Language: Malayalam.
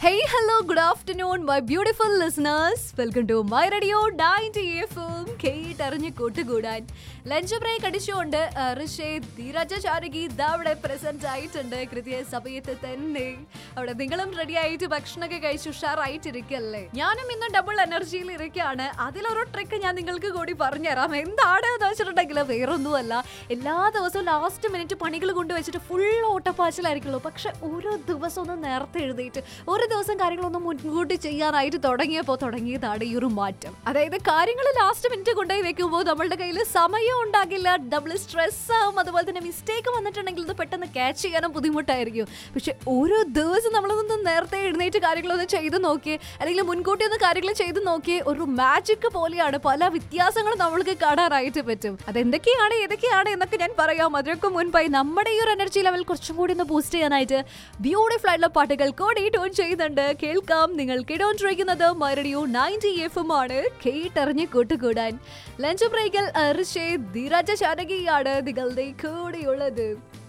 Hey, hello, good afternoon, my beautiful listeners. Welcome to my radio 90 FM. കേട്ടറിഞ്ഞ് കൂട്ടുകൂടാൻ ലഞ്ച് ബ്രേക്ക് അടിച്ചുകൊണ്ട് ആ, ഋഷേ ധീരജ ചാരകി ഇതാ അവിടെ പ്രസന്റ് ആയിട്ടുണ്ട് കൃത്യ സമയത്ത് തന്നെ അവിടെ നിങ്ങളും റെഡി ആയിട്ട് ഭക്ഷണമൊക്കെ കഴിച്ച് ഉഷാറായിട്ടിരിക്കല്ലേ ഞാനും ഇന്ന് ഡബിൾ എനർജിയിൽ ഇരിക്കുകയാണ് അതിലൊരു ട്രിക്ക് ഞാൻ നിങ്ങൾക്ക് കൂടി പറഞ്ഞുതരാം എന്താണ് എന്ന് വെച്ചിട്ടുണ്ടെങ്കിൽ വേറൊന്നുമല്ല എല്ലാ ദിവസവും ലാസ്റ്റ് മിനിറ്റ് പണികൾ കൊണ്ടുവച്ചിട്ട് ഫുൾ ഓട്ടപ്പാച്ചിലായിരിക്കുള്ളൂ പക്ഷെ ഓരോ ദിവസം ഒന്ന് നേരത്തെ എഴുതിയിട്ട് ഒരു ദിവസം കാര്യങ്ങളൊന്നും മുൻകൂട്ടി ചെയ്യാനായിട്ട് തുടങ്ങിയപ്പോൾ തുടങ്ങിയതാണ് ഈ ഒരു മാറ്റം അതായത് കാര്യങ്ങൾ ലാസ്റ്റ് മിനിറ്റ് കൊണ്ടുപോയി വെക്കുമ്പോൾ നമ്മളുടെ കയ്യിൽ സമയം ഉണ്ടാകില്ല ഡബിൾ സ്ട്രെസ് ആവും അതുപോലെ തന്നെ മിസ്റ്റേക്ക് വന്നിട്ടുണ്ടെങ്കിൽ ഇത് പെട്ടെന്ന് ക്യാച്ച് ചെയ്യാനും ബുദ്ധിമുട്ടായിരിക്കും പക്ഷെ ഓരോ ദിവസം നമ്മളൊന്ന് നേരത്തെ എഴുന്നേറ്റ് കാര്യങ്ങളൊന്ന് ചെയ്ത് നോക്കി അല്ലെങ്കിൽ മുൻകൂട്ടി ഒന്ന് കാര്യങ്ങൾ ചെയ്ത് നോക്കി ഒരു മാജിക് പോലെയാണ് പല വ്യത്യാസങ്ങളും നമ്മൾക്ക് കാണാനായിട്ട് പറ്റും അതെന്തൊക്കെയാണ് ഏതൊക്കെയാണ് എന്നൊക്കെ ഞാൻ പറയാം അതിനൊക്കെ മുൻപായി നമ്മുടെ ഈ ഒരു എനർജി ലെവൽ കുറച്ചും കൂടി ഒന്ന് ബൂസ്റ്റ് ചെയ്യാനായിട്ട് ബ്യൂട്ടിഫുൾ ആയിട്ടുള്ള പാട്ടുകൾ കൂടി ട്യൂൺ ചെയ്യുന്നുണ്ട് കേൾക്കാം നിങ്ങൾ കേട്ടോണ്ടിരിക്കുന്നത് മരടിയോ നയൻറ്റി എഫ് എം ആണ് കേട്ടറിഞ്ഞ് കൂട്ടുകൂടാൻ ലഞ്ച് ബ്രേക്കിൽ ഋഷേ ധീരജ ചാനകിയാണ് നിങ്ങളുടെ കൂടെയുള്ളത്